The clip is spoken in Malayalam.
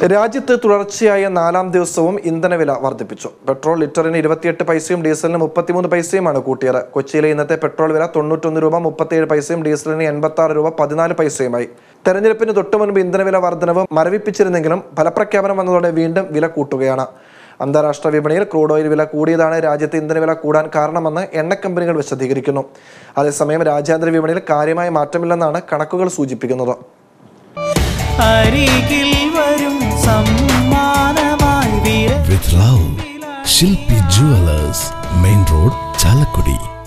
രാജ്യത്ത് തുടർച്ചയായ നാലാം ദിവസവും ഇന്ധനവില വർദ്ധിപ്പിച്ചു പെട്രോൾ ലിറ്ററിന് ഇരുപത്തിയെട്ട് പൈസയും ഡീസലിന് മുപ്പത്തിമൂന്ന് പൈസയുമാണ് കൂട്ടിയത് കൊച്ചിയിലെ ഇന്നത്തെ പെട്രോൾ വില തൊണ്ണൂറ്റൊന്ന് രൂപ മുപ്പത്തിയേഴ് പൈസയും ഡീസലിന് എൺപത്തി ആറ് രൂപ പതിനാല് പൈസയുമായി തെരഞ്ഞെടുപ്പിന് തൊട്ടു മുൻപ് ഇന്ധനവില വർധനവ് മരവിപ്പിച്ചിരുന്നെങ്കിലും ഫലപ്രഖ്യാപനം വന്നതോടെ വീണ്ടും വില കൂട്ടുകയാണ് അന്താരാഷ്ട്ര വിപണിയിൽ ക്രൂഡ് ഓയിൽ വില കൂടിയതാണ് രാജ്യത്ത് ഇന്ധനവില കൂടാൻ കാരണമെന്ന് എണ്ണ കമ്പനികൾ വിശദീകരിക്കുന്നു അതേസമയം രാജ്യാന്തര വിപണിയിൽ കാര്യമായ മാറ്റമില്ലെന്നാണ് കണക്കുകൾ സൂചിപ്പിക്കുന്നത് അരികിൽ വരും സമ്മാനമായി വിര with love. Shilpi Jewelers, Main Road, Chalakudi.